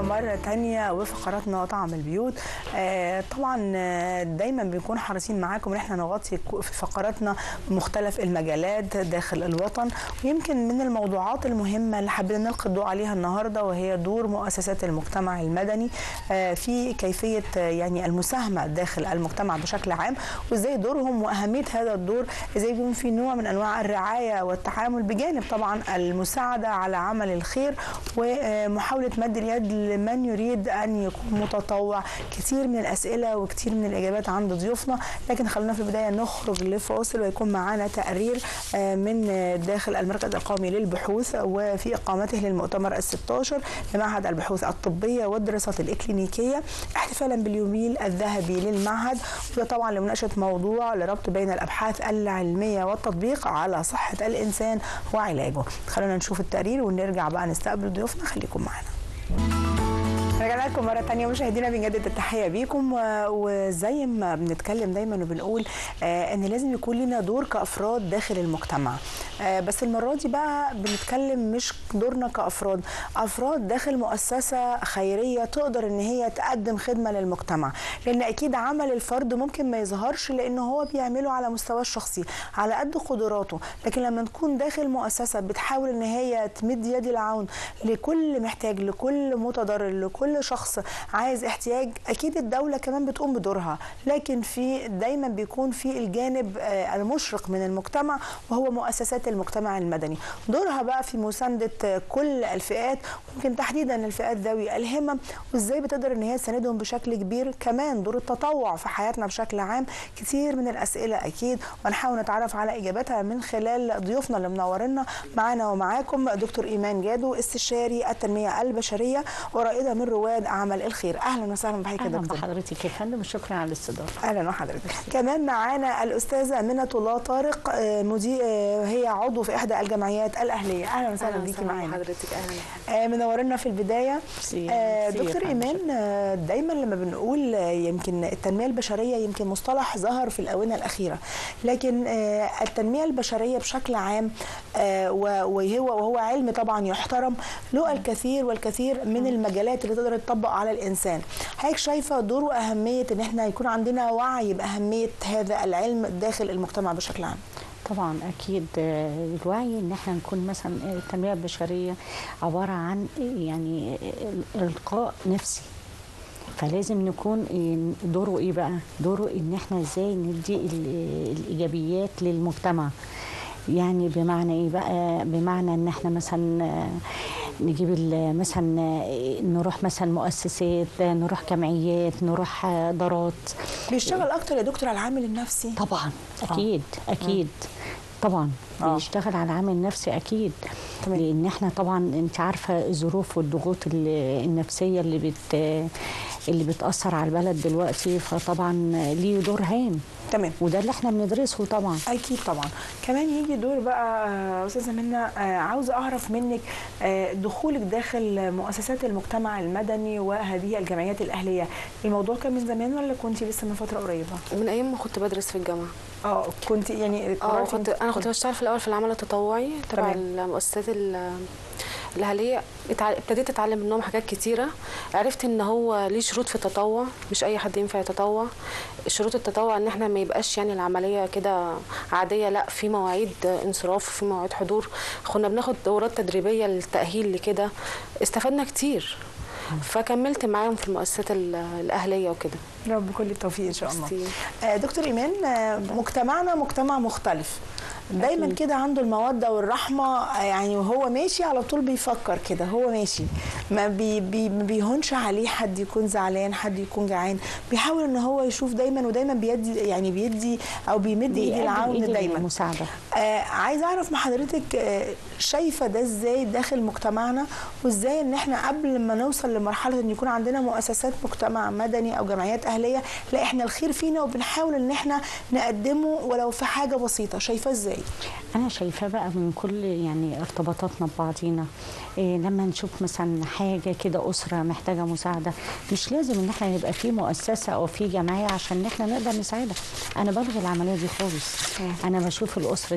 مرة تانية وفقراتنا طعم البيوت آه طبعا آه، دايما بنكون حريصين معاكم ان احنا نغطي ك- في فقراتنا مختلف المجالات داخل الوطن ويمكن من الموضوعات المهمة اللي حابين نلقي الضوء عليها النهاردة وهي دور مؤسسات المجتمع المدني آه في كيفية آه، يعني المساهمة داخل المجتمع بشكل عام وازاي دورهم واهمية هذا الدور ازاي يكون في نوع من انواع الرعاية والتعامل بجانب طبعا المساعدة على عمل الخير ومحاولة مد اليد لمن يريد أن يكون متطوع كتير من الأسئلة وكتير من الإجابات عند ضيوفنا لكن خلونا في البداية نخرج لفاصل ويكون معانا تقرير آه، من آه، داخل المركز القومي للبحوث وفي إقامته للمؤتمر الستاشر لمعهد البحوث الطبية والدراسات الإكلينيكية احتفالا باليوبيل الذهبي للمعهد وده طبعا لمناقشة موضوع لربط بين الأبحاث العلمية والتطبيق على صحة الإنسان وعلاجه خلونا نشوف التقرير ونرجع بقى نستقبل ضيوفنا خليكم معانا رجعنا لكم مرة تانية مشاهدينا بنجدد التحية بيكم و- وزي ما بنتكلم دايما وبنقول آه ان لازم يكون لنا دور كأفراد داخل المجتمع آه بس المرة دي بقى بنتكلم مش دورنا كأفراد أفراد داخل مؤسسة خيرية تقدر ان هي تقدم خدمة للمجتمع لان اكيد عمل الفرد ممكن ما يظهرش لان هو بيعمله على مستواه الشخصي على قد قدراته لكن لما نكون داخل مؤسسة بتحاول ان هي تمد يد العون لكل محتاج لكل متضرر لكل شخص عايز احتياج اكيد الدوله كمان بتقوم بدورها لكن في دايما بيكون في الجانب آه، المشرق من المجتمع وهو مؤسسات المجتمع المدني دورها بقى في مسانده آه، كل الفئات ممكن تحديدا الفئات ذوي الهمم وازاي بتقدر ان هي تساندهم بشكل كبير كمان دور التطوع في حياتنا بشكل عام كتير من الاسئله اكيد وهنحاول نتعرف على اجاباتها من خلال ضيوفنا اللي منورنا معانا ومعاكم دكتور ايمان جادو استشاري التنميه البشريه ورائده من رواد اعمال الخير اهلا وسهلا بحضرتك يا اهلا دكتور بحضرتك يا فندم وشكرا على الاستضافه اهلا وحضرتك كمان معانا الاستاذه منى الله طارق آه، مدير آه، هي عضو في احدى الجمعيات الاهليه اهلا وسهلا أهلاً بيكي وسهلاً معانا حضرتك اهلا آه، منورنا في البدايه ميرسي. آه، ميرسي يا دكتور فندم. ايمان آه، دايما لما بنقول آه، يمكن التنميه البشريه يمكن مصطلح ظهر في الاونه الاخيره لكن آه، التنميه البشريه بشكل عام آه، و- وهو وهو علم طبعا يحترم له الكثير والكثير من المجالات اللي تقدر تطبق على الانسان حضرتك شايفه دور واهميه ان احنا يكون عندنا وعي باهميه هذا العلم داخل المجتمع بشكل عام طبعا اكيد آه، الوعي ان احنا نكون مثلا آه، التنميه البشريه عباره عن آه، يعني آه، القاء نفسي فلازم نكون آه، دوره ايه بقى دوره ان احنا ازاي ندي ال- الايجابيات للمجتمع يعني بمعنى ايه بقى بمعنى ان احنا مثلا آه، نجيب ال- مثلا آه، نروح مثلا مؤسسات آه، نروح جمعيات نروح آه، دارات بيشتغل اكتر يا دكتور على العامل النفسي طبعا اكيد اكيد طبعا آه. بيشتغل على العامل النفسي اكيد تمام. لان احنا طبعا انت عارفه الظروف والضغوط ال- النفسيه اللي بت اللي بتاثر على البلد دلوقتي فطبعا ليه دور هام تمام وده اللي احنا بندرسه طبعا اكيد طبعا كمان يجي دور بقى آه، استاذه منى آه، عاوزه اعرف منك آه، دخولك داخل مؤسسات المجتمع المدني وهذه الجمعيات الاهليه الموضوع كان من زمان ولا كنت لسه من فتره قريبه من ايام ما كنت بدرس في الجامعه اه كنت يعني اه قررتي كنت إنك انا كنت تدخلي. بشتغل في الاول في العمل التطوعي تبع تمام. المؤسسات ال- الاهليه اتع- ابتديت اتعلم منهم حاجات كتيره عرفت ان هو ليه شروط في التطوع مش اي حد ينفع يتطوع شروط التطوع ان احنا ما يبقاش يعني العمليه كده عاديه لا في مواعيد انصراف وفي مواعيد حضور كنا بناخد دورات تدريبيه للتاهيل لكده استفدنا كتير فكملت معاهم في المؤسسات ال- الاهليه وكده يا رب كل التوفيق ان شاء الله ميرسي. آه، دكتور ايمان آه، مجتمعنا مجتمع مختلف دايما أكيد. كده عنده الموده والرحمه آه، يعني وهو ماشي على طول بيفكر كده هو ماشي ما بي بي ما بيهونش عليه حد يكون زعلان حد يكون جعان بيحاول ان هو يشوف دايما ودايما بيدي يعني بيدي او بيمد ايد بيقدم العون إيد دايما المساعده آه عايزه اعرف مع حضرتك آه شايفه ده ازاي داخل مجتمعنا وازاي ان احنا قبل ما نوصل لمرحله ان يكون عندنا مؤسسات مجتمع مدني او جمعيات اهليه لا احنا الخير فينا وبنحاول ان احنا نقدمه ولو في حاجه بسيطه شايفاه ازاي انا شايفاه بقى من كل يعني ارتباطاتنا ببعضينا إيه لما نشوف مثلا حاجه كده اسره محتاجه مساعده مش لازم ان احنا يبقى في مؤسسه او في جمعيه عشان ان احنا نقدر نساعدها انا بلغي العمليه دي خالص مم. انا بشوف الاسره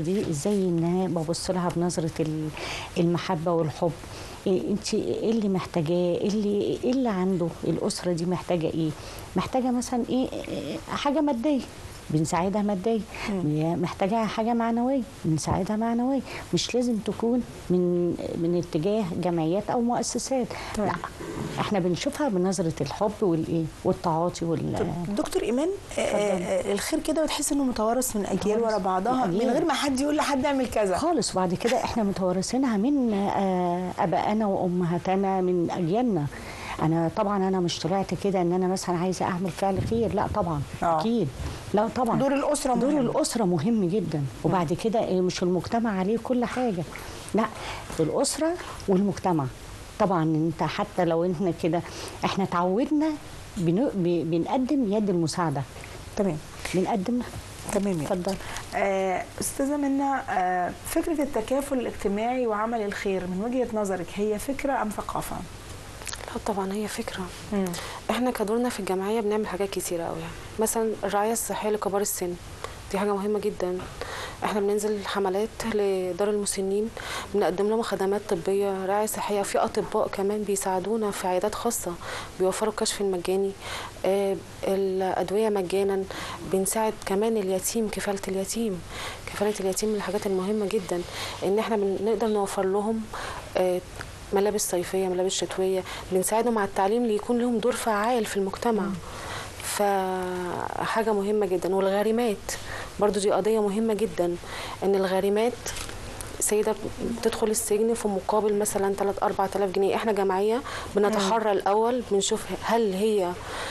دي ازاي ان أنا ببص لها بنظره ال- المحبه والحب إيه انت ايه اللي محتاجاه ايه اللي ايه اللي عنده الاسره دي محتاجه ايه محتاجه مثلا ايه إيه، حاجه ماديه بنساعدها ماديا محتاجة حاجة معنوية بنساعدها معنوية مش لازم تكون من من اتجاه جمعيات أو مؤسسات تمام. لا احنا بنشوفها بنظرة الحب والإيه والتعاطي وال دكتور ايمان آه، آه، الخير كده بتحس انه متوارث من اجيال ورا بعضها من أجيال. غير ما حد يقول لحد اعمل كذا خالص وبعد كده احنا متوارثينها من آه، ابائنا وامهاتنا من اجيالنا انا طبعا انا مش طلعت كده ان انا مثلا عايزه اعمل فعل خير لا طبعا آه. اكيد لا طبعا دور الأسرة دور مهم. الاسره مهم جدا وبعد كده إيه، مش المجتمع عليه كل حاجه لا الاسره والمجتمع طبعا انت حتى لو احنا كده احنا اتعودنا بن- ب- بنقدم يد المساعده تمام بنقدم تمام يعني. اتفضل آه، استاذه منى آه، فكره التكافل الاجتماعي وعمل الخير من وجهه نظرك هي فكره ام ثقافه؟ لا طبعا هي فكره احنا كدورنا في الجمعيه بنعمل حاجات كتيره قوي يعني مثلا الرعايه الصحيه لكبار السن دي حاجه مهمه جدا احنا بننزل حملات لدار المسنين بنقدم لهم خدمات طبيه رعايه صحيه في اطباء كمان بيساعدونا في عيادات خاصه بيوفروا الكشف المجاني آه، الادويه مجانا بنساعد كمان اليتيم كفاله اليتيم كفاله اليتيم من الحاجات المهمه جدا ان احنا بنقدر نوفر لهم آه، ملابس صيفيه ملابس شتويه بنساعدهم على التعليم ليكون لهم دور فعال في المجتمع فحاجه مهمه جدا والغارمات برضو دي قضيه مهمه جدا ان الغارمات سيده بتدخل السجن في مقابل مثلا 3 4000 جنيه احنا جمعيه بنتحرى الاول بنشوف هل هي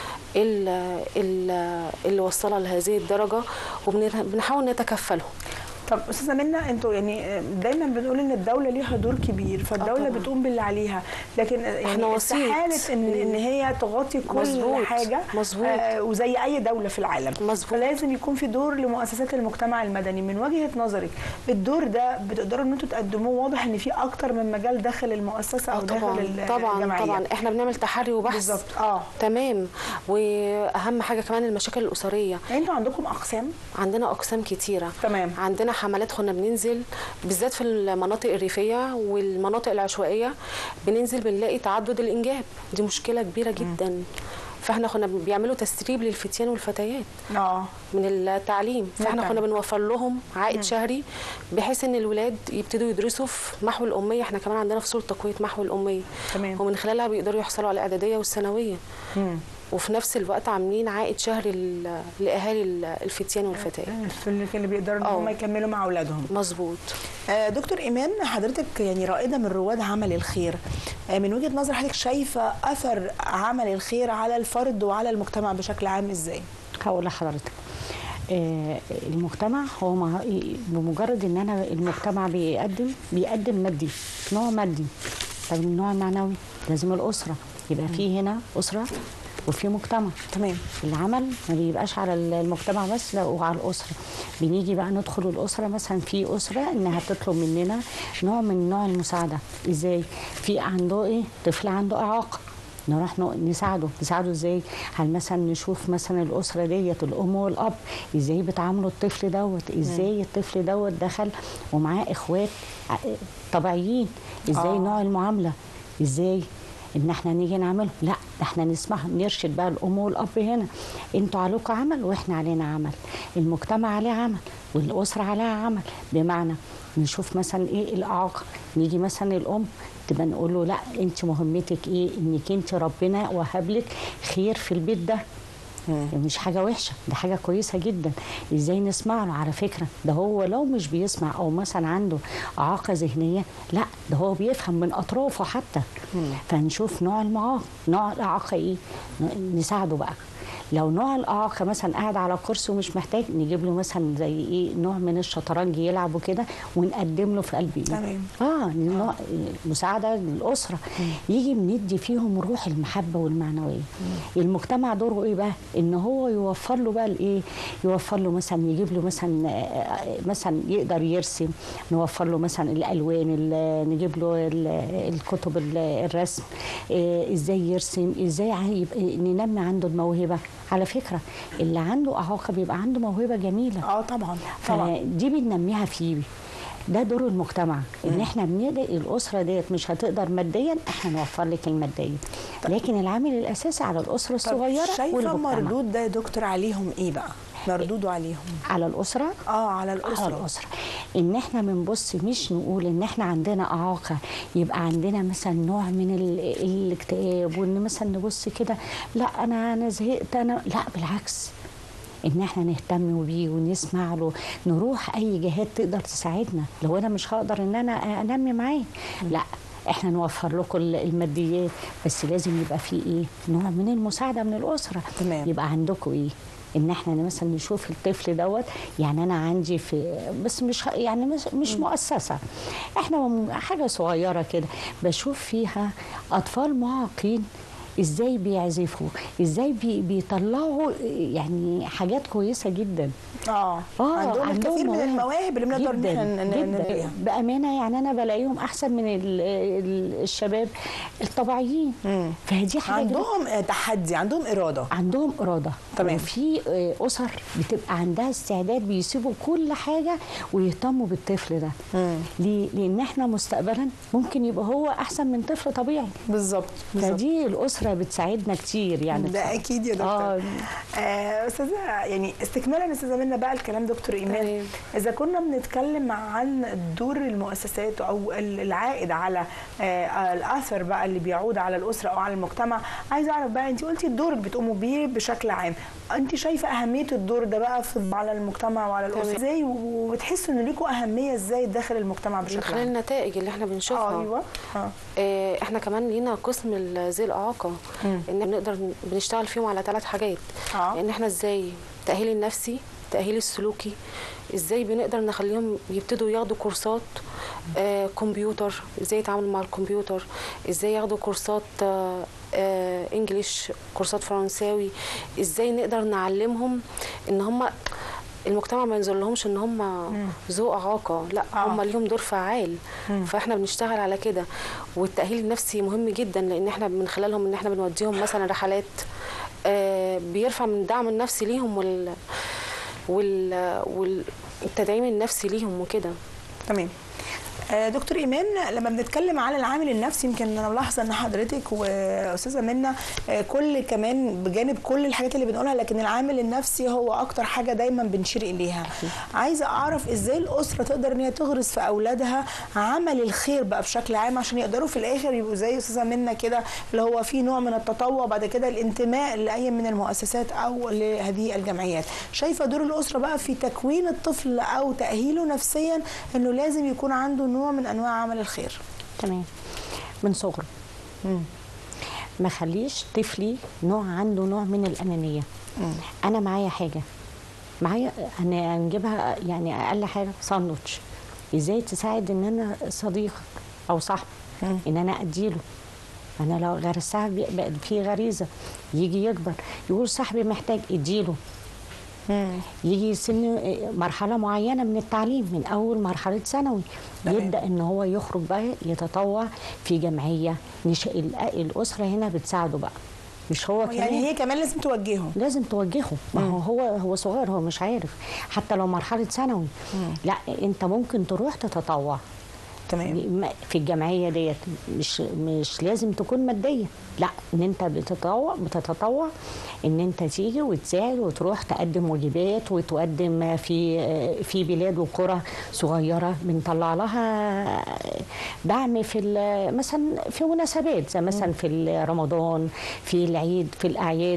ال- ال- اللي وصلها لهذه الدرجه وبنحاول نتكفلهم طب استاذه منى انتوا يعني دايما بنقول ان الدوله ليها دور كبير فالدوله طبعاً. بتقوم باللي عليها لكن يعني إحنا وسيط. استحاله ان ان هي تغطي كل مظبوط. حاجه مظبوط. آه وزي اي دوله في العالم مظبوط. فلازم يكون في دور لمؤسسات المجتمع المدني من وجهه نظرك الدور ده بتقدروا ان انتوا تقدموه واضح ان في اكتر من مجال داخل المؤسسه او آه داخل طبعا ال- طبعا الجمعيه طبعا احنا بنعمل تحري وبحث بالظبط اه تمام واهم حاجه كمان المشاكل الاسريه انتوا عندكم اقسام عندنا اقسام كتيره تمام. عندنا حملات كنا بننزل بالذات في المناطق الريفيه والمناطق العشوائيه بننزل بنلاقي تعدد الانجاب دي مشكله كبيره جدا فاحنا كنا بيعملوا تسريب للفتيان والفتيات اه من التعليم فاحنا نعم. كنا بنوفر لهم عائد شهري بحيث ان الولاد يبتدوا يدرسوا في محو الاميه احنا كمان عندنا فصول تقويه محو الاميه تمام. ومن خلالها بيقدروا يحصلوا على الاعداديه والثانويه مم. وفي نفس الوقت عاملين عائد شهري لل- لاهالي ال- الفتيان والفتيات في اللي اللي بيقدروا ان آه. هم يكملوا مع اولادهم مظبوط آه، دكتور ايمان حضرتك يعني رائده من رواد عمل الخير آه، من وجهه نظر حضرتك شايفه اثر عمل الخير على الفرد وعلى المجتمع بشكل عام ازاي هقول لحضرتك آه، المجتمع هو مع بمجرد ان انا المجتمع بيقدم بيقدم مادي نوع مادي طب النوع المعنوي لازم الاسره يبقى في هنا اسره وفي مجتمع تمام العمل ما بيبقاش على المجتمع بس لا وعلى الاسره بنيجي بقى ندخل الاسره مثلا في اسره انها تطلب مننا نوع من نوع المساعده ازاي في عنده ايه طفل عنده اعاقه نروح ن- نساعده نساعده ازاي هل مثلا نشوف مثلا الاسره ديت الام والاب ازاي بيتعاملوا الطفل دوت ازاي الطفل دوت دخل ومعاه اخوات ع- طبيعيين ازاي آه. نوع المعامله ازاي ان احنا نيجي نعمله لا ده احنا نسمح نرشد بقى الام والاب هنا انتوا عليكم عمل واحنا علينا عمل المجتمع عليه عمل والاسره عليها عمل بمعنى نشوف مثلا ايه الاعاقه نيجي مثلا الام تبقى نقول له لا انت مهمتك ايه انك انت ربنا وهب لك خير في البيت ده مش حاجه وحشه ده حاجه كويسه جدا ازاي نسمع له على فكره ده هو لو مش بيسمع او مثلا عنده اعاقه ذهنيه لا ده هو بيفهم من اطرافه حتى فنشوف نوع المعاق نوع الاعاقه ايه ن- نساعده بقى لو نوع الاعاقه مثلا قاعد على كرسي ومش محتاج نجيب له مثلا زي ايه نوع من الشطرنج يلعبه كده ونقدم له في قلب ايده تمام. اه نوع مساعده للاسره يجي بندي فيهم روح المحبه والمعنويه المجتمع دوره ايه بقى ان هو يوفر له بقى الايه يوفر له مثلا يجيب له مثلا آه، مثلا يقدر يرسم نوفر له مثلا الالوان ال- نجيب له ال- الكتب ال- الرسم آه، ازاي يرسم ازاي ع- يبقى ننمي عنده الموهبه على فكره اللي عنده اعاقه بيبقى عنده موهبه جميله اه طبعا طبعا فدي بننميها فيه ده دور المجتمع ان احنا بنلاقي الاسره ديت مش هتقدر ماديا احنا نوفر لك الماديه لكن العامل الاساسي على الاسره طب الصغيره شايفه والمجتمع مردود ده يا دكتور عليهم ايه بقى مردوده عليهم على الاسره اه على على الاسره الاسره ان احنا بنبص مش نقول ان احنا عندنا اعاقه يبقى عندنا مثلا نوع من ال- الاكتئاب وان مثلا نبص كده لا انا انا زهقت انا لا بالعكس ان احنا نهتم بيه ونسمع له نروح اي جهات تقدر تساعدنا لو انا مش هقدر ان انا انمي معاه لا احنا نوفر لكم الماديات بس لازم يبقى في ايه نوع من المساعده من الاسره تمام. يبقى عندكم ايه ان احنا مثلا نشوف الطفل دوت يعني انا عندي في بس مش يعني مش, مش مؤسسه احنا م- حاجه صغيره كده بشوف فيها اطفال معاقين ازاي بيعزفوا ازاي بي بيطلعوا يعني حاجات كويسه جدا اه عندهم الكثير من مواهب المواهب اللي بنقدر ان جداً، احنا ن- جداً. نلاقيها بامانه يعني انا بلاقيهم احسن من ال- ال- الشباب الطبيعيين مم. فدي حاجه جميلة. عندهم آه، تحدي عندهم اراده عندهم اراده تمام. وفي آه، اسر بتبقى عندها استعداد بيسيبوا كل حاجه ويهتموا بالطفل ده مم. ليه؟ لان احنا مستقبلا ممكن يبقى هو احسن من طفل طبيعي بالظبط بالظبط فدي الاسره بتساعدنا كتير يعني ده بصراحة. اكيد يا دكتور آه. آه، استاذه يعني استكمالا استاذه منى بقى الكلام دكتور ايمان تمام. اذا كنا بنتكلم عن دور المؤسسات او ال- العائد على آه، الاثر بقى اللي بيعود على الاسره او على المجتمع عايزه اعرف بقى انت قلتي الدور اللي بتقوموا بيه بشكل عام انت شايفه اهميه الدور ده بقى في على المجتمع وعلى الاسره تمام. ازاي وبتحسوا ان ليكوا اهميه ازاي داخل المجتمع من بشكل خلال عام النتائج اللي احنا بنشوفها اه ايوه اه آه، احنا كمان لينا قسم ال- ذوي الاعاقه مم. ان بنقدر بنشتغل فيهم على ثلاث حاجات اه ان احنا ازاي التاهيل النفسي التاهيل السلوكي ازاي بنقدر نخليهم يبتدوا ياخدوا كورسات آه كمبيوتر ازاي يتعاملوا مع الكمبيوتر ازاي ياخدوا كورسات آه آه انجليش كورسات فرنساوي ازاي نقدر نعلمهم ان هم المجتمع ما ينظر لهمش ان هم ذو اعاقه لا آه. هم ليهم دور فعال مم. فاحنا بنشتغل على كده والتاهيل النفسي مهم جدا لان احنا من خلالهم ان احنا بنوديهم مثلا رحلات آه، بيرفع من الدعم النفسي ليهم وال وال والتدعيم النفسي ليهم وكده تمام آه، دكتور ايمان لما بنتكلم على العامل النفسي يمكن انا ملاحظه ان حضرتك واستاذه منى آه، كل كمان بجانب كل الحاجات اللي بنقولها لكن العامل النفسي هو اكتر حاجه دايما بنشير اليها عايزه اعرف ازاي الاسره تقدر ان هي تغرس في اولادها عمل الخير بقى بشكل عام عشان يقدروا في الاخر يبقوا زي استاذه منى كده اللي هو في نوع من التطوع بعد كده الانتماء لاي من المؤسسات او لهذه الجمعيات شايفه دور الاسره بقى في تكوين الطفل او تاهيله نفسيا انه لازم يكون عنده نوع من انواع عمل الخير تمام من صغره ما خليش طفلي نوع عنده نوع من الانانيه انا معايا حاجه معايا انا هنجيبها يعني اقل حاجه ساندوتش ازاي تساعد ان انا صديقك او صاحبي مم. ان انا اديله انا لو غرستها بي- بقت في غريزه يجي يكبر يقول صاحبي محتاج اديله يجي سن مرحلة معينة من التعليم من أول مرحلة ثانوي تمام. يبدأ إن هو يخرج بقى يتطوع في جمعية نش... ال- الأسرة هنا بتساعده بقى مش هو كمان يعني هي كمان لازم توجهه لازم توجهه ما هو هو هو صغير هو مش عارف حتى لو مرحلة ثانوي لا أنت ممكن تروح تتطوع تمام في الجمعيه ديت مش مش لازم تكون ماديه لا ان انت بتتطوع بتتطوع ان انت تيجي وتساعد وتروح تقدم واجبات وتقدم في في بلاد وقرى صغيره بنطلع لها دعم في ال- مثلا في مناسبات زي مثلا في رمضان في العيد في الاعياد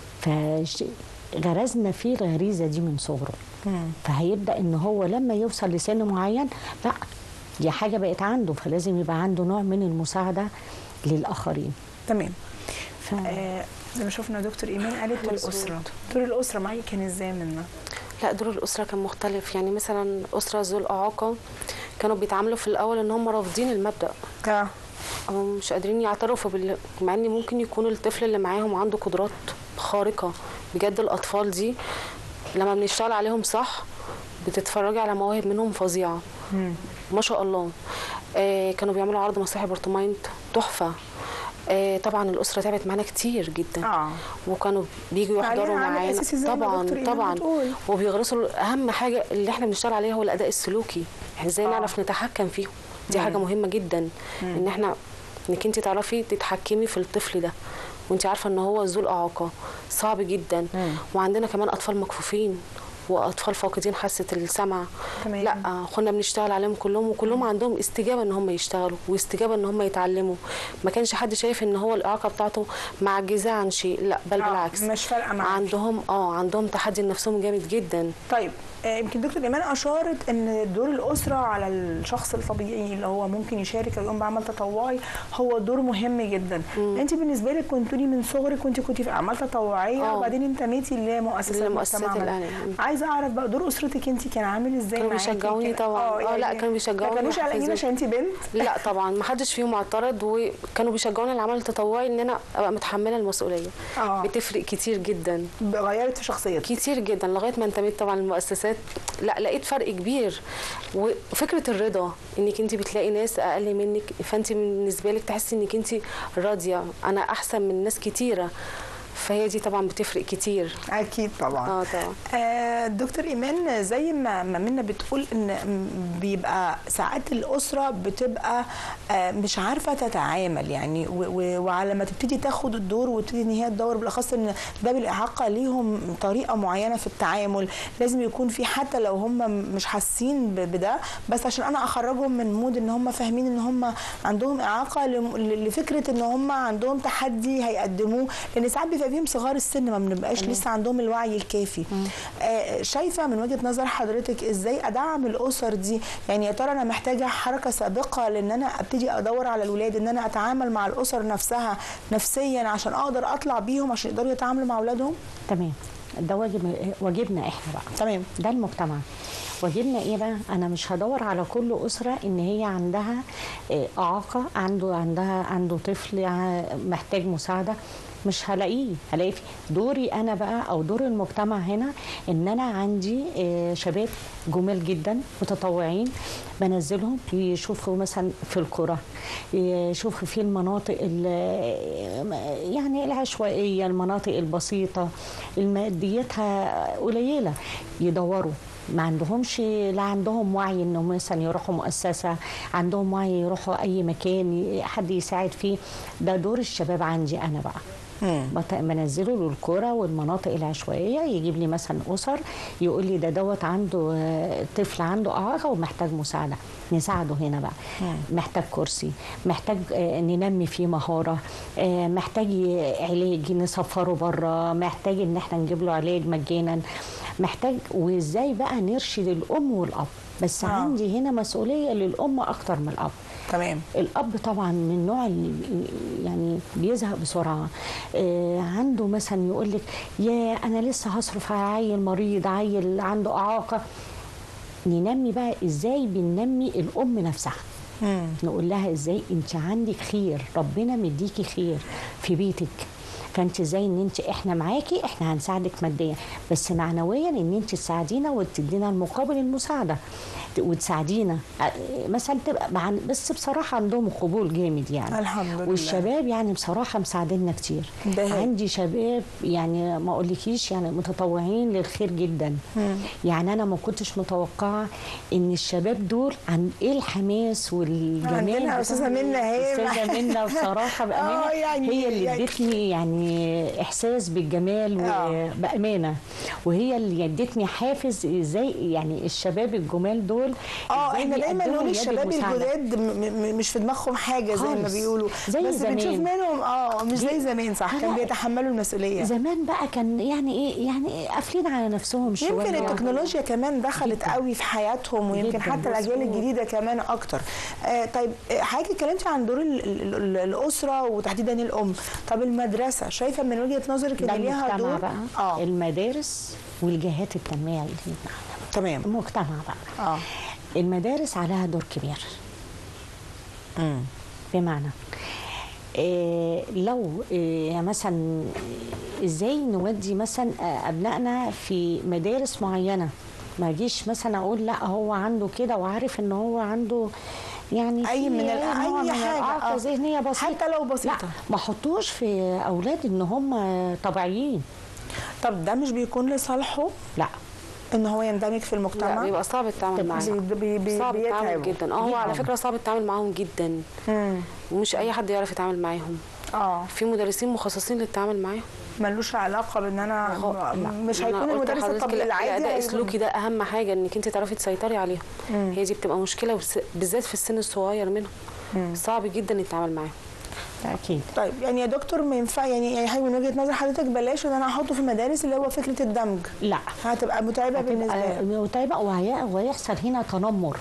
فغرزنا فيه الغريزه دي من صغره مم. فهيبدا ان هو لما يوصل لسن معين لا دي حاجه بقت عنده فلازم يبقى عنده نوع من المساعده للاخرين تمام ف... آه زي ما شفنا دكتور ايمان قالت مظبوط. الاسره دور الاسره معاكي كان ازاي منا لا دور الأسرة كان مختلف يعني مثلا أسرة ذو الإعاقة كانوا بيتعاملوا في الأول إن هم رافضين المبدأ اه أو مش قادرين يعترفوا بال مع إن ممكن يكون الطفل اللي معاهم عنده قدرات خارقة بجد الأطفال دي لما بنشتغل عليهم صح بتتفرجي على مواهب منهم فظيعة مم. ما شاء الله آه كانوا بيعملوا عرض مسرحي برطمانت تحفة آه طبعا الاسره تعبت معانا كتير جدا اه وكانوا بيجوا فعليها يحضروا عامل معانا أساسي زي ما طبعا دكتور إيمان طبعا بتقول. وبيغرسوا اهم حاجه اللي احنا بنشتغل عليها هو الاداء السلوكي احنا ازاي آه. نعرف نتحكم فيهم دي حاجه مهمه جدا ان احنا انك انت تعرفي تتحكمي في الطفل ده وانت عارفه ان هو ذو الاعاقه صعب جدا مم. وعندنا كمان اطفال مكفوفين واطفال فاقدين حاسه السمع تمام. لا كنا بنشتغل عليهم كلهم وكلهم عندهم استجابه ان هم يشتغلوا واستجابه ان هم يتعلموا ما كانش حد شايف ان هو الاعاقه بتاعته معجزاه عن شيء لا بل آه، بالعكس مش فارقه معاك عندهم اه عندهم تحدي لنفسهم جامد جدا طيب آه، يمكن دكتور ايمان اشارت ان دور الاسره على الشخص الطبيعي اللي هو ممكن يشارك او يقوم بعمل تطوعي هو دور مهم جدا انت بالنسبه لك كنت لي من صغرك كنت كنت في اعمال تطوعيه آه. وبعدين انتميتي لمؤسسه لمؤسسات المجتمع الأهلي. عايزه اعرف بقى دور اسرتك انت كان عامل ازاي كانوا معاكي بيشجعوني كده؟ طبعاً. آه، لا، كانوا بيشجعوني ما كانوش قلقانين ويحفزوني. عشان انت بنت لا طبعا ما حدش فيهم معترض وكانوا بيشجعوني العمل التطوعي ان انا ابقى متحمله المسؤوليه اه بتفرق كتير جدا غيرت في شخصيتك كتير جدا لغايه ما انتميت طبعا للمؤسسات لا لقيت فرق كبير وفكره الرضا انك انت بتلاقي ناس اقل منك فانت بالنسبه لك تحسي انك انت راضيه انا احسن من ناس كتيره فهي دي طبعا بتفرق كتير اكيد طبعا اه طبعا آه، دكتور ايمان زي ما ما منا بتقول ان م- بيبقى ساعات الاسره بتبقى آه، مش عارفه تتعامل يعني و- و- وعلى ما تبتدي تاخد الدور وتبتدي ان هي تدور بالاخص ان ده بالاعاقه ليهم طريقه معينه في التعامل لازم يكون في حتى لو هم مش حاسين ب- بده بس عشان انا اخرجهم من مود ان هم فاهمين ان هم عندهم اعاقه لم- ل- لفكره ان هم عندهم تحدي هيقدموه لان ساعات بيبقى فيهم صغار السن ما بنبقاش لسه عندهم الوعي الكافي آه شايفه من وجهه نظر حضرتك ازاي ادعم الاسر دي يعني يا ترى انا محتاجه حركه سابقه لان انا ابتدي ادور على الولاد ان انا اتعامل مع الاسر نفسها نفسيا عشان اقدر اطلع بيهم عشان يقدروا يتعاملوا مع اولادهم تمام ده واجب واجبنا احنا بقى تمام ده المجتمع واجبنا ايه بقى انا مش هدور على كل اسره ان هي عندها آه، اعاقه عنده عندها عنده طفل ع- محتاج مساعده مش هلاقيه هلاقي في دوري انا بقى او دور المجتمع هنا ان انا عندي آه، شباب جمال جدا متطوعين بنزلهم يشوفوا مثلا في القرى يشوفوا في المناطق ال- يعني العشوائيه المناطق البسيطه الماديتها قليله يدوروا ما عندهمش لا عندهم وعي انهم مثلا يروحوا مؤسسه عندهم وعي يروحوا اي مكان حد يساعد فيه ده دور الشباب عندي انا بقى مم. بت- بنزله للقرى والمناطق العشوائيه يجيب لي مثلا اسر يقول لي ده دوت عنده آه، طفل عنده اعاقه ومحتاج مساعده نساعده هنا بقى محتاج كرسي محتاج آه، ننمي فيه مهاره آه، محتاج ي- علاج نسفره بره محتاج ان احنا نجيب له علاج مجانا محتاج وازاي بقى نرشد الام والاب بس آه. عندي هنا مسؤوليه للام اكتر من الاب تمام الاب طبعا من النوع اللي يعني بيزهق بسرعه آه عنده مثلا يقول لك يا انا لسه هصرف على عيل مريض عيل عنده اعاقه ننمي بقى ازاي بننمي الام نفسها مم. نقول لها ازاي انت عندك خير ربنا مديكي خير في بيتك فانت ازاي ان انت احنا معاكي احنا هنساعدك ماديا بس معنويا ان انت تساعدينا وتدينا المقابل المساعده وتساعدينا اه، مثلا تبقى مع بس بصراحه عندهم قبول جامد يعني الحمد لله. والشباب يعني بصراحه مساعديننا كتير ده هي. عندي شباب يعني ما اقولكيش يعني متطوعين للخير جدا يعني انا ما كنتش متوقعه ان الشباب دول عن ايه الحماس والجمال عندنا بتاع- أستاذة منى هي- استاذه منى بصراحه بامانه آه، يعني- هي اللي يعني- ادتني يعني احساس بالجمال آه. وبامانه وهي اللي ادتني حافز ازاي يعني الشباب الجمال دول اه إزاي احنا دايما بيقدموا نقول يد الشباب المساعدة. الجداد م- م- مش في دماغهم حاجه زي ما خالص. بيقولوا زي بس زمان. بنشوف منهم اه مش زي زمان صح كان لا. بيتحملوا المسؤوليه زمان بقى كان يعني ايه يعني قافلين على نفسهم شويه يمكن التكنولوجيا كمان دخلت جداً. قوي في حياتهم ويمكن جداً. حتى الاجيال مظبوط. الجديده كمان اكتر آه طيب آه، حضرتك اتكلمتي عن دور ال- ال- ال- الاسره وتحديدا الام طب المدرسه شايفه من وجهه نظرك ده ان ليها المجتمع دور بقى اه المدارس والجهات التنميه تمام المجتمع بقى اه المدارس عليها دور كبير بمعنى إيه لو إيه مثلا ازاي نودي مثلا آه، ابنائنا في مدارس معينه ما اجيش مثلا اقول لا هو عنده كده وعارف ان هو عنده يعني أي في من ال- نوع أي من حاجة، الإعاقة آه. ذهنية بسيطة حتى لو بسيطة. لا ما حطوش في أولاد إن هم طبيعيين طب ده مش بيكون لصالحه لا ان هو يندمج في لا المجتمع بيبقى صعب التعامل طب معاهم بي- بي- بي- صعب التعامل بيتعبوا. جدا اه هو على جداً. فكره صعب التعامل معاهم جدا مم. ومش اي حد يعرف يتعامل معاهم اه في مدرسين مخصصين للتعامل معاهم ملوش علاقه بان انا خ- م- مش أنا هيكون قلت المدرس لحضرتك الطبيعي لا، العادي الاداء هيكون- السلوكي ده اهم حاجه انك انت تعرفي تسيطري عليهم هي دي بتبقى مشكله وبس- بالذات في السن الصغير منهم صعب جدا التعامل معاهم أكيد طيب يعني يا دكتور ما ينفع يعني يعني حاجه من وجهه نظر حضرتك بلاش ان انا احطه في المدارس اللي هو فكره الدمج لا هتبقى متعبه بالنسبه هتبقى لي متعبة وهي- وهيحصل هنا تنمر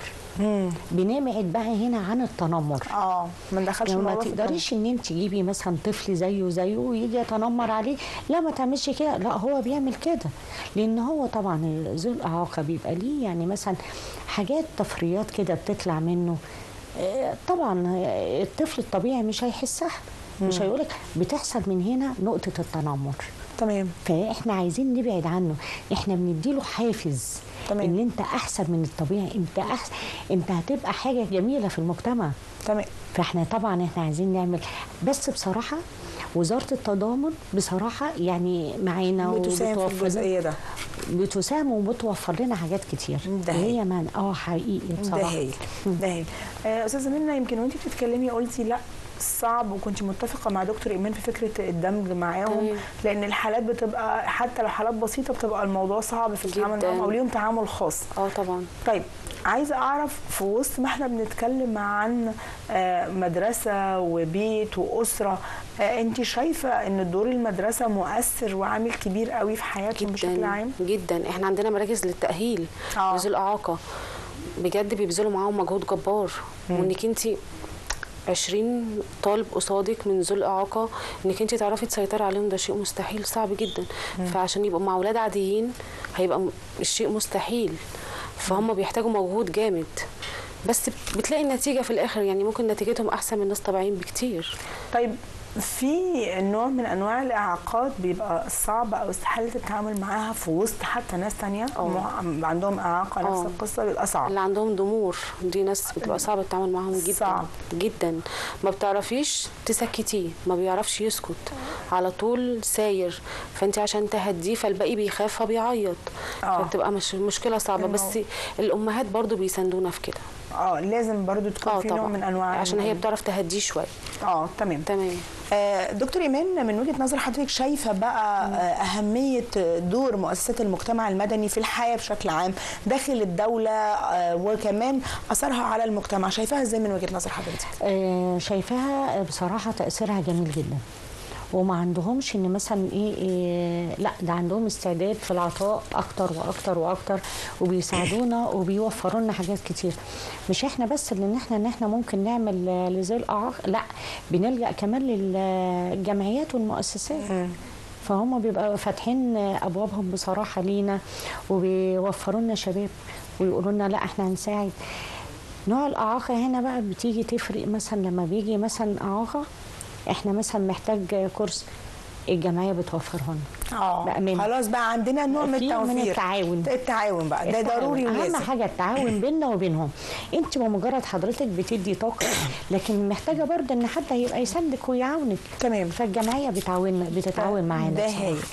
بنبعد بقى هنا عن التنمر اه ما ندخلش لو ما الموضوع في تقدريش ان انت تجيبي مثلا طفل زيه زيه ويجي يتنمر عليه لا ما تعملش كده لا هو بيعمل كده لان هو طبعا ذو الاعاقه بيبقى ليه يعني مثلا حاجات طفريات كده بتطلع منه آه، طبعا آه، الطفل الطبيعي مش هيحسها مش هيقولك بتحصل من هنا نقطه التنمر تمام فاحنا عايزين نبعد عنه احنا بنديله حافز تمام. ان انت احسن من الطبيعي انت احسن انت هتبقى حاجه جميله في المجتمع تمام فاحنا طبعا احنا عايزين نعمل بس بصراحه وزاره التضامن بصراحه يعني معانا بتساهم في وبتوفر الجزئيه ده بتساهم وبتوفر لنا حاجات كتير ده هي من اه حقيقي ده بصراحه هايل ده هايل آه، استاذه منى يمكن وانت بتتكلمي قلتي لا صعب وكنت متفقه مع دكتور ايمان في فكره الدمج معاهم تمام. لان الحالات بتبقى حتى لو حالات بسيطه بتبقى الموضوع صعب في التعامل جداً. معاهم او ليهم تعامل خاص اه طبعا طيب عايزه اعرف في وسط ما احنا بنتكلم عن آه، مدرسه وبيت واسره انت شايفه ان دور المدرسه مؤثر وعامل كبير قوي في حياتهم بشكل جدا عام جدا احنا عندنا مراكز للتاهيل آه. لذوي الاعاقه بجد بيبذلوا معاهم مجهود جبار وانك انت 20 طالب قصادك من ذوي الاعاقه انك انت تعرفي تسيطري عليهم ده شيء مستحيل صعب جدا فعشان يبقوا مع اولاد عاديين هيبقى م- الشيء مستحيل فهم بيحتاجوا مجهود جامد بس بتلاقي النتيجه في الاخر يعني ممكن نتيجتهم احسن من ناس طبيعيين بكتير طيب في نوع من انواع الاعاقات بيبقى صعب او استحاله التعامل معاها في وسط حتى ناس تانية آه. مع- عندهم اعاقه نفس آه. القصه بيبقى صعب اللي عندهم ضمور دي ناس بتبقى صعب التعامل معاهم جدا صعب. جدا ما بتعرفيش تسكتيه ما بيعرفش يسكت على طول ساير فانت عشان تهديه فالباقي بيخاف فبيعيط آه. فبتبقى مش مشكله صعبه بس الموضوع. الامهات برضو بيساندونا في كده اه لازم برضو تكون اه في نوع طبعا من انواع عشان هي بتعرف تهديه شويه اه تمام تمام آه، دكتور ايمان من وجهه نظر حضرتك شايفه بقى آه، اهميه دور مؤسسات المجتمع المدني في الحياه بشكل عام داخل الدوله آه، وكمان اثرها على المجتمع شايفاها ازاي من وجهه نظر حضرتك آه، شايفاها بصراحه تاثيرها جميل جدا وما عندهمش ان مثلا ايه, إيه لا ده عندهم استعداد في العطاء اكتر واكتر واكتر وبيساعدونا وبيوفروا لنا حاجات كتير مش احنا بس اللي ان احنا ان احنا ممكن نعمل آه، لذوي الاعاقه لا بنلجا كمان للجمعيات والمؤسسات فهم بيبقوا فاتحين ابوابهم بصراحه لينا وبيوفروا لنا شباب ويقولوا لنا لا احنا هنساعد نوع الاعاقه هنا بقى بتيجي تفرق مثلا لما بيجي مثلا اعاقه احنا مثلا محتاج كورس الجمعيه بتوفره لنا اه بأمانة. خلاص بقى عندنا نوع من في من التوفير التعاون. التعاون بقى ده التعاون. ضروري اهم ولازم حاجه التعاون بيننا وبينهم انت بمجرد حضرتك بتدي طاقه لكن محتاجه برضه ان حد هيبقى يساندك ويعاونك تمام فالجمعيه بتعاون بتتعاون معانا ده بصراحة. هايل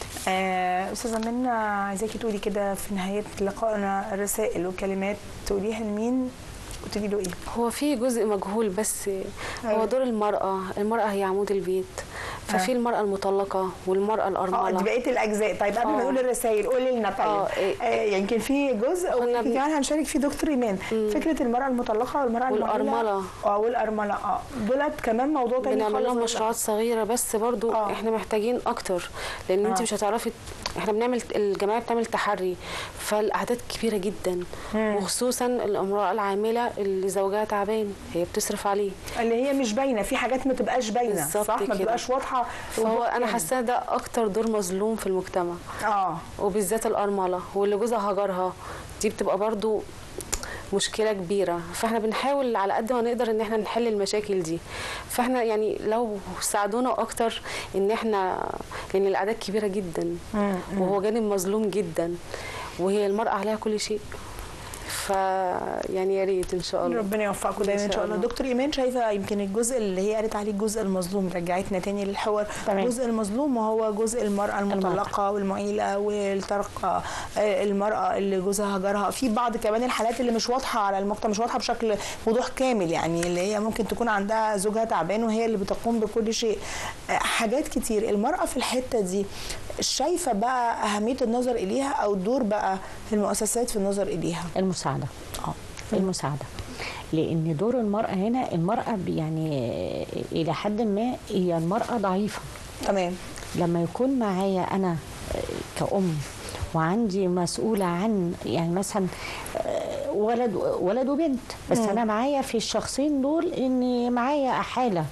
آه، استاذه منى عايزاكي تقولي كده في نهايه لقائنا رسائل وكلمات تقوليها لمين وتقولي له ايه هو في جزء مجهول بس أيوة. هو دور المرأة المرأة هي عمود البيت ففي آه. المرأة المطلقة والمرأة اه الأرملة دي بقيه الاجزاء طيب قبل ما آه. نقول الرسائل قولي لنا طيب آه، إيه. آه يمكن في جزء كنا ويمكن بن- كمان هنشارك فيه دكتور ايمان فكره المراه المطلقه والمراه والأرملة. المعولة. اه والارمله اه دولت كمان موضوع تاني بنعمل خالص لهم ولا؟ مشروعات صغيره بس برضو آه. احنا محتاجين اكتر لان انت آه. مش هتعرفي احنا بنعمل الجمعيه بتعمل تحري فالاعداد كبيره جدا وخصوصا الامراه العامله اللي زوجها تعبان هي بتصرف عليه اللي هي مش باينه في حاجات ما تبقاش باينه بالظبط صح ما كده. تبقاش واضحه فهو وضوح انا كامل. حاسه ده اكتر دور مظلوم في المجتمع اه وبالذات الارمله واللي جوزها هجرها دي بتبقى برضو مشكله كبيره فاحنا بنحاول على قد ما نقدر ان احنا نحل المشاكل دي فاحنا يعني لو ساعدونا اكتر ان احنا لان الاعداد كبيره جدا وهو جانب مظلوم جدا وهي المراه عليها كل شيء ف يعني يا ريت ان شاء الله ربنا يوفقكم دايما ان شاء الله دكتور ايمان شايفه يمكن الجزء اللي هي قالت عليه الجزء المظلوم رجعتنا تاني للحوار تمام. الجزء المظلوم وهو جزء المراه المطلقه والمعيله والطرق المراه اللي جوزها هجرها في بعض كمان الحالات اللي مش واضحه على المجتمع مش واضحه بشكل وضوح كامل يعني اللي هي ممكن تكون عندها زوجها تعبان وهي اللي بتقوم بكل شيء آه، حاجات كتير المراه في الحته دي شايفه بقى اهميه النظر اليها او دور بقى المؤسسات في النظر اليها المساعده اه المساعده لان دور المراه هنا المراه ب- يعني الى حد ما هي المراه ضعيفه تمام لما يكون معايا انا كأم وعندي مسؤولة عن يعني مثلا آه، ولد ولد وبنت بس مم. أنا معايا في الشخصين دول إن معايا حالة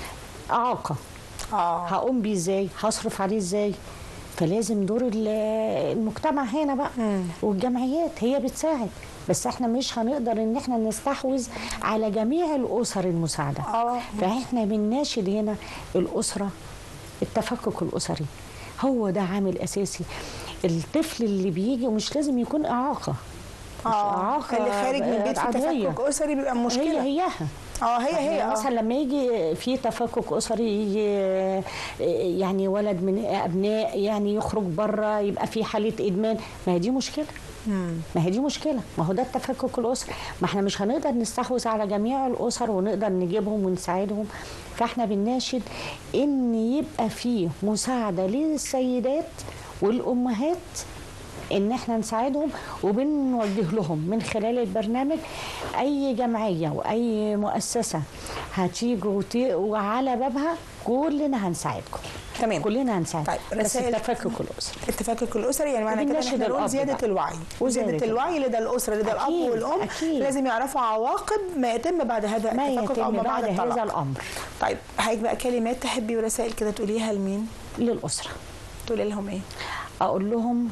إعاقة اه هقوم بيه إزاي هصرف عليه إزاي فلازم دور ال- المجتمع هنا بقى مم. والجمعيات هي بتساعد بس احنا مش هنقدر ان احنا نستحوذ على جميع الاسر المساعده اه فاحنا بنناشد هنا الاسره التفكك الاسري هو ده عامل اساسي الطفل اللي بيجي ومش لازم يكون اعاقه مش اه إعاقة اللي خارج من البيت في عضوية. تفكك اسري بيبقى هي مشكله هيها اه هي هي يعني آه. مثلا لما يجي في تفكك اسري يجي يعني ولد من ابناء يعني يخرج بره يبقى في حاله ادمان ما هي دي مشكله مم. ما هي دي مشكله ما هو ده التفكك الاسري ما احنا مش هنقدر نستحوذ على جميع الاسر ونقدر نجيبهم ونساعدهم فاحنا بنناشد ان يبقى في مساعده للسيدات والامهات ان احنا نساعدهم وبنوجه لهم من خلال البرنامج اي جمعيه واي مؤسسه هتيجي وت- وعلى بابها كلنا هنساعدكم تمام كلنا هنساعد طيب، بس رسائل- التفكك الاسري التفكك الاسري يعني معنى كده إن وبنناشد احنا نقول الأب زياده بقى. الوعي وزيادة وزياده الوعي لدى الاسره لدى الاب أكيد، والام أكيد. لازم يعرفوا عواقب ما يتم بعد هذا ما التفكك او يتم ما بعد بعد الطلاق هذا الامر طيب هيك بقى كلمات تحبي ورسائل كده تقوليها لمين للاسره تقولي لهم ايه اقول لهم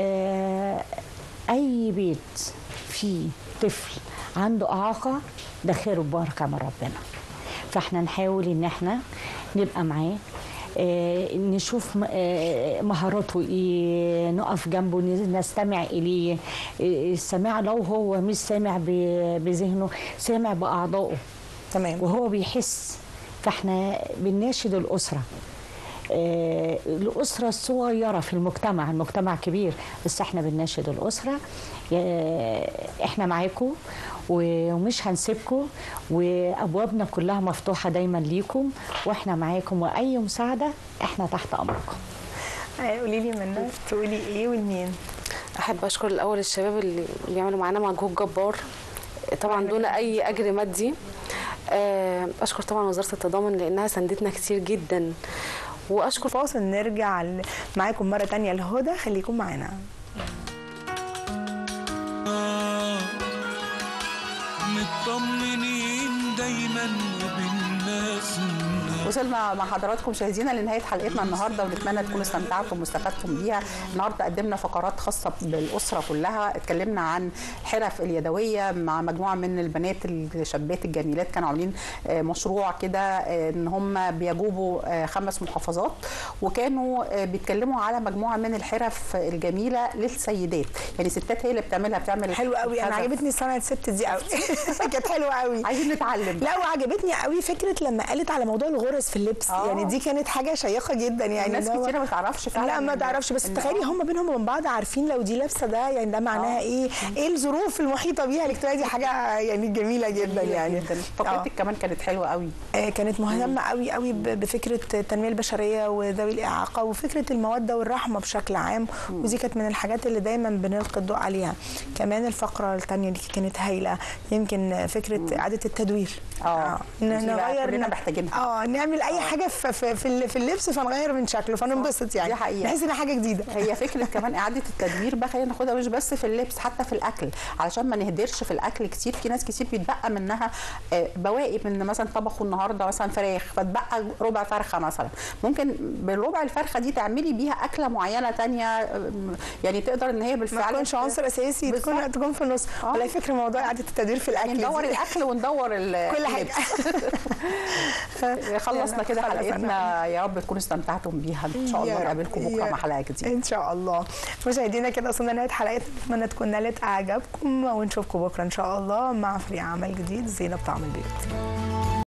آه اي بيت فيه طفل عنده اعاقه ده خير وبركه من ربنا فاحنا نحاول ان احنا نبقى معاه آه نشوف م- آه مهاراته ايه نقف جنبه ن- نستمع اليه آه السماع لو هو مش سامع ب- بذهنه سامع باعضائه تمام وهو بيحس فاحنا بنناشد الاسره آه، الأسرة الصغيرة في المجتمع المجتمع كبير بس احنا بنناشد الأسرة آه، احنا معاكم ومش هنسيبكم وأبوابنا كلها مفتوحة دايما ليكم واحنا معاكم وأي مساعدة احنا تحت أمركم آه، قولي لي منى تقولي ايه والمين احب اشكر الاول الشباب اللي بيعملوا معانا مجهود جبار طبعا دون اي اجر مادي آه، اشكر طبعا وزاره التضامن لانها ساندتنا كتير جدا واشكر فاصل نرجع ل- معاكم مره تانية لهدى خليكم معانا مطمنين دايما وبالناس وصلنا مع حضراتكم مشاهدينا لنهايه حلقتنا النهارده ونتمنى تكونوا استمتعتم واستفدتم بيها النهارده قدمنا فقرات خاصه بالاسره كلها اتكلمنا عن الحرف اليدويه مع مجموعه من البنات الشابات الجميلات كانوا عاملين آه، مشروع كده آه، ان هم بيجوبوا آه، خمس محافظات وكانوا آه، بيتكلموا على مجموعه من الحرف الجميله للسيدات يعني ستات هي اللي بتعملها بتعمل حلو قوي انا الخزف. عجبتني صنعه ست دي قوي كانت حلوه قوي عايزين نتعلم لا وعجبتني قوي فكره لما قالت على موضوع الغرز في اللبس آه. يعني دي كانت حاجه شيقه جدا يعني ناس ده هو- كتيره ما تعرفش فعلا لا ما إن- تعرفش بس إن تخيلي آه. هم بينهم وبين بعض عارفين لو دي لابسه ده يعني ده معناها آه. ايه ايه الظروف المحيطه بيها الاجتماعيه دي حاجه يعني جميله جدا يعني جدا آه. فقرتك كمان كانت حلوه قوي آه، كانت مهتمه قوي قوي ب- بفكره التنميه البشريه وذوي الاعاقه وفكره الموده والرحمه بشكل عام ودي كانت من الحاجات اللي دايما بنلقي الضوء عليها كمان الفقره الثانيه دي كانت هايله يمكن فكره اعاده التدوير آه. ن- دي بقى كلنا محتاجينها. اه نعمل اي حاجه في في في ال- في اللبس فنغير من شكله فننبسط يعني دي حقيقة. نحس ان حاجه جديده هي فكره كمان اعاده التدوير بقى خلينا ناخدها مش بس في اللبس حتى في الاكل علشان ما نهدرش في الاكل كتير في ناس كتير بيتبقى منها آه، بواقي من مثلا طبخوا النهارده مثلا فراخ فتبقى ربع فرخه مثلا ممكن بالربع الفرخه دي تعملي بيها اكله معينه تانية آه، يعني تقدر ان هي ما بالفعل تكونش عنصر اساسي تكون بالظبط. تكون في النص آه. ولا فكره موضوع اعاده التدوير في الاكل يعني ندور دي. الاكل وندور ال- كل حاجه خلصنا كده خلصنا. حلقتنا يا رب تكونوا استمتعتم بيها ان شاء يا الله رب. نقابلكم بكره يا مع حلقه جديده ان شاء الله مشاهدينا كده وصلنا لنهايه حلقتنا نتمنى تكون نالت اعجابكم ونشوفكم بكره ان شاء الله مع فريق عمل جديد زينب طعم البيت